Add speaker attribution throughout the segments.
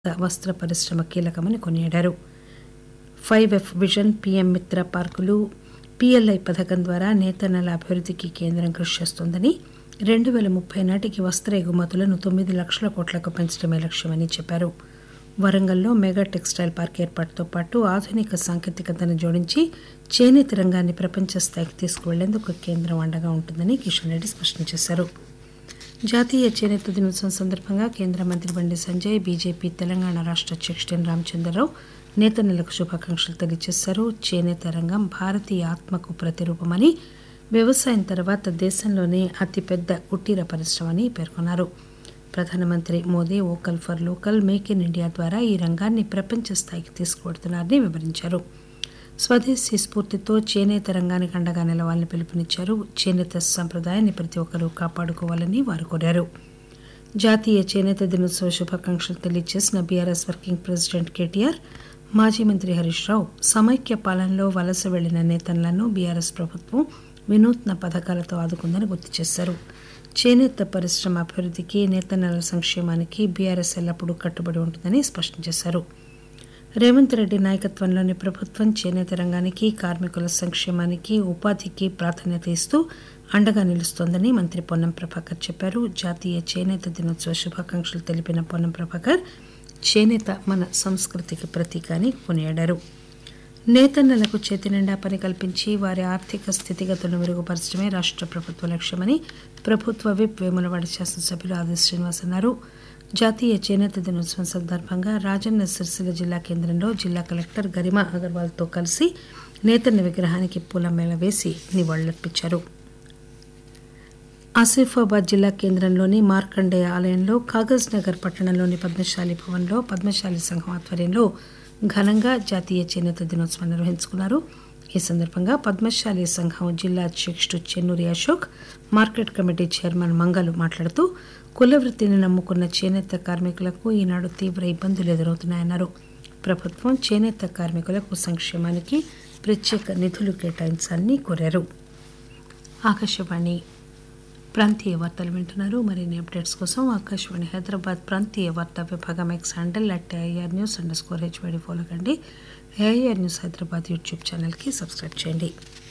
Speaker 1: వస్త్ర పరిశ్రమ కీలకమని కొనియాడారు ఫైవ్ ఎఫ్ విజన్ పీఎం మిత్ర పార్కులు పీఎల్ఐ పథకం ద్వారా నేతన్నల అభివృద్ధికి కేంద్రం కృషి చేస్తోందని రెండు పేల ముప్పై నాటికి వస్త్ర ఎగుమతులను తొమ్మిది లక్షల కోట్లకు పెంచడమే లక్ష్యమని చెప్పారు వరంగల్లో మెగా టెక్స్టైల్ పార్క్ ఏర్పాటుతో పాటు ఆధునిక సాంకేతికతను జోడించి చేనేత రంగాన్ని ప్రపంచ స్థాయికి తీసుకువెళ్లేందుకు కేంద్రం అండగా ఉంటుందని కిషన్ రెడ్డి స్పష్టం చేశారు జాతీయ చేనేత దినోత్సవం సందర్భంగా కేంద్ర మంత్రి బండి సంజయ్ బీజేపీ తెలంగాణ రాష్ట అధ్యక్షుడు ఎన్ రామచంద్రరావు నేతన్నలకు శుభాకాంక్షలు తెలియజేశారు చేనేత రంగం భారతీయ ఆత్మకు ప్రతిరూపమని వ్యవసాయం తర్వాత దేశంలోనే అతిపెద్ద కుటీర పరిశ్రమ అని పేర్కొన్నారు ప్రధానమంత్రి Modi vocal for local make in India ద్వారా ఈ రంగాన్ని ప్రపంచ స్థాయికి తీసుకువెడుతున్నారని వివరించారు స్వదేశీ స్ఫూర్తితో చేనేత రంగానికి అండగా నిలవాలని పిలుపునిచ్చారు చేనేత సంప్రదాయాన్ని ప్రతి ఒక్కరూ కాపాడుకోవాలని వారు కోరారు జాతీయ చేనేత దినోత్సవ శుభాకాంక్షలు తెలియజేసిన బీఆర్ఎస్ వర్కింగ్ ప్రెసిడెంట్ కేటీఆర్ మాజీ మంత్రి హరీష్ రావు సమైక్య పాలనలో వలస వెళ్లిన నేతలను బీఆర్ఎస్ ప్రభుత్వం వినూత్న పథకాలతో ఆదుకుందని గుర్తు చేశారు చేనేత పరిశ్రమ అభివృద్ధికి నేతన్నల సంక్షేమానికి బీఆర్ఎస్ ఎల్లప్పుడూ కట్టుబడి ఉంటుందని స్పష్టం చేశారు రేవంత్ రెడ్డి నాయకత్వంలోని ప్రభుత్వం చేనేత రంగానికి కార్మికుల సంక్షేమానికి ఉపాధికి ప్రాధాన్యత ఇస్తూ అండగా నిలుస్తోందని మంత్రి పొన్నం ప్రభాకర్ చెప్పారు జాతీయ చేనేత దినోత్సవ శుభాకాంక్షలు తెలిపిన పొన్నం ప్రభాకర్ చేనేత మన సంస్కృతికి ప్రతీక అని కొనియాడారు నేతన్నలకు చేతి నిండా పని కల్పించి వారి ఆర్థిక స్థితిగతులను మెరుగుపరచడమే రాష్ట ప్రభుత్వ లక్ష్యమని ప్రభుత్వ విప్ వేములవాడ శాసనసభ్యులు ఆది శ్రీనివాస్ అన్నారు జాతీయ చేనేత దినోత్సవం సందర్భంగా రాజన్న సిరిసిల్ల జిల్లా కేంద్రంలో జిల్లా కలెక్టర్ గరిమా అగర్వాల్తో కలిసి నేతన్న విగ్రహానికి పూలమేళ వేసి నివాళులర్పించారు ఆసిఫాబాద్ జిల్లా కేంద్రంలోని మార్కండేయ ఆలయంలో కాగజ్ నగర్ పట్టణంలోని పద్మశాలి భవన్లో పద్మశాలి సంఘం ఆధ్వర్యంలో ఘనంగా జాతీయ చేనేత దినోత్సవం నిర్వహించుకున్నారు ఈ సందర్భంగా పద్మశాలి సంఘం జిల్లా అధ్యక్షుడు Chennuri Ashok market committee chairman మంగలు మాట్లాడుతూ కుల వృత్తిని నమ్ముకున్న చేనేత కార్మికులకు ఈనాడు తీవ్ర ఇబ్బందులు ఎదురవుతున్నాయన్నారు ప్రభుత్వం చేనేత కార్మికులకు సంక్షేమానికి ప్రత్యేక నిధులు కేటాయించాలని కోరారు ఆకాశవాణి ప్రాంతీయ వార్తలు వింటున్నారు మరిన్ని అప్డేట్స్ కోసం ఆకాశవాణి హైదరాబాద్ ప్రాంతీయ వార్తా విభాగం X handle at AIR news underscore HYD follow కండి ఏఐఆర్ న్యూస్ హైదరాబాద్ యూట్యూబ్ ఛానల్కి సబ్స్క్రైబ్ చేయండి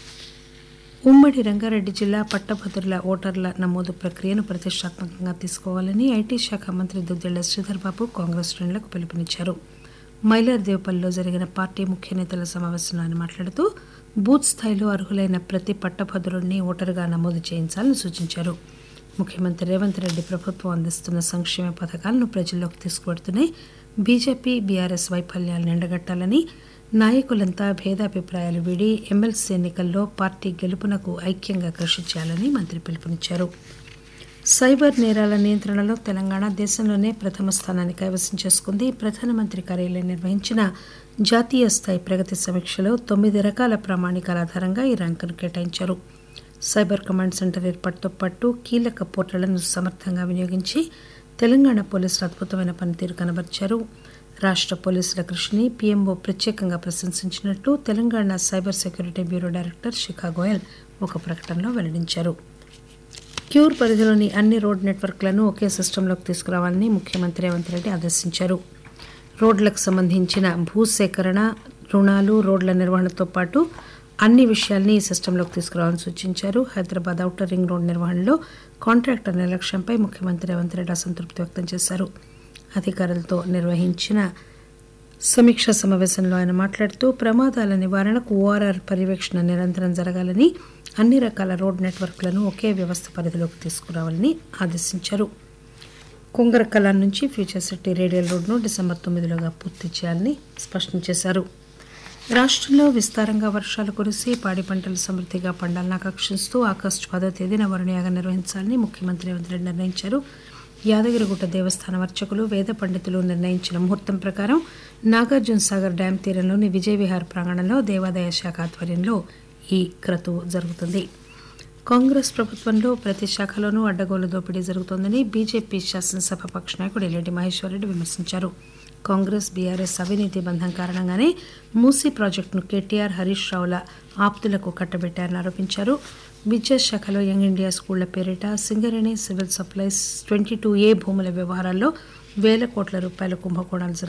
Speaker 1: ఉమ్మడి రంగారెడ్డి జిల్లా పట్టభద్రుల ఓటర్ల నమోదు ప్రక్రియను ప్రతిష్టాత్మకంగా తీసుకోవాలని ఐటీ శాఖ మంత్రి దుద్దిళ్ల శ్రీధర్ బాబు కాంగ్రెస్ శ్రేణులకు పిలుపునిచ్చారు మైలార్దేవపల్లిలో జరిగిన పార్టీ ముఖ్య నేతల సమావేశంలో ఆయన మాట్లాడుతూ బూత్ స్థాయిలో అర్హులైన ప్రతి పట్టభద్రుడిని ఓటరుగా నమోదు చేయించాలని సూచించారు ముఖ్యమంత్రి రేవంత్ రెడ్డి ప్రభుత్వం అందిస్తున్న సంక్షేమ పథకాలను ప్రజల్లోకి తీసుకువెడుతూనే బీజేపీ బీఆర్ఎస్ వైఫల్యాలను ఎండగట్టాలని నాయకులంతా భేదాభిప్రాయాలు వీడి ఎమ్మెల్సీ ఎన్నికల్లో పార్టీ గెలుపునకు ఐక్యంగా కృషి చేయాలని మంత్రి పిలుపునిచ్చారు సైబర్ నేరాల నియంత్రణలో తెలంగాణ దేశంలోనే ప్రథమ స్థానాన్ని కైవసం చేసుకుంది ప్రధానమంత్రి కార్యాలయం నిర్వహించిన జాతీయ స్థాయి ప్రగతి సమీక్షలో తొమ్మిది రకాల ప్రామాణికాల ఆధారంగా ఈ ర్యాంకును కేటాయించారు సైబర్ కమాండ్ సెంటర్ ఏర్పాటుతో పాటు కీలక పోర్టళ్లను సమర్థంగా వినియోగించి తెలంగాణ పోలీసులు అద్భుతమైన పనితీరు కనబరిచారు రాష్ట పోలీసుల కృషిని పీఎంఓ ప్రత్యేకంగా ప్రశంసించినట్లు Telangana cyber security bureau director Shikha Goyal ఒక ప్రకటనలో వెల్లడించారు క్యూర్ పరిధిలోని అన్ని రోడ్ నెట్వర్క్లను ఒకే సిస్టంలోకి తీసుకురావాలని ముఖ్యమంత్రి రేవంత్ రెడ్డి ఆదేశించారు రోడ్లకు సంబంధించిన భూసేకరణ రుణాలు రోడ్ల నిర్వహణతో పాటు అన్ని విషయాల్ని ఈ సిస్టంలోకి తీసుకురావాలని సూచించారు హైదరాబాద్ ఔటర్ రింగ్ రోడ్ నిర్వహణలో కాంట్రాక్టర్ నిర్లక్ష్యంపై ముఖ్యమంత్రి రేవంత్ రెడ్డి అసంతృప్తి వ్యక్తం చేశారు అధికారులతో నిర్వహించిన సమీక్షా సమావేశంలో ఆయన మాట్లాడుతూ ప్రమాదాల నివారణకు ఓఆర్ఆర్ పర్యవేక్షణ నిరంతరం జరగాలని అన్ని రకాల రోడ్ నెట్వర్క్లను ఒకే వ్యవస్థ పరిధిలోకి తీసుకురావాలని ఆదేశించారు కుంగరకలాన్ నుంచి ఫ్యూచర్ సిటీ రేడియల్ రోడ్ను డిసెంబర్ తొమ్మిదిలోగా పూర్తి చేయాలని స్పష్టం చేశారు రాష్ట్రంలో విస్తారంగా వర్షాలు కురిసి పాడి పంటలు సమృద్ధిగా పండాలని ఆకాంక్షిస్తూ ఆగస్టు పదో తేదీన వరుణయాగం నిర్వహించాలని ముఖ్యమంత్రి రేవంత్ రెడ్డి నిర్ణయించారు యాదగిరిగుట్ట దేవస్థానం అర్చకులు వేద పండితులు నిర్ణయించిన ముహూర్తం ప్రకారం నాగార్జున సాగర్ డ్యాం తీరంలోని విజయ విహార్ ప్రాంగణంలో దేవాదాయ శాఖ ఆధ్వర్యంలో ఈ క్రతువు జరుగుతుంది కాంగ్రెస్ ప్రభుత్వంలో ప్రతి శాఖలోనూ అడ్డగోలు దోపిడీ జరుగుతోందని బీజేపీ శాసనసభ పక్ష నాయకుడు ఎల్రెడ్డి మహేశ్వరరెడ్డి విమర్శించారు కాంగ్రెస్ బీఆర్ఎస్ అవినీతి బంధం కారణంగానే మూసీ ప్రాజెక్టును కేటీఆర్ హరీష్ రావుల ఆప్తులకు కట్టబెట్టారని ఆరోపించారు విద్యాశాఖలో యంగ్ ఇండియా స్కూళ్ల పేరిట Singareni civil supplies twenty two A భూముల వ్యవహారాల్లో వేల కోట్ల రూపాయల కుంభకోణాలు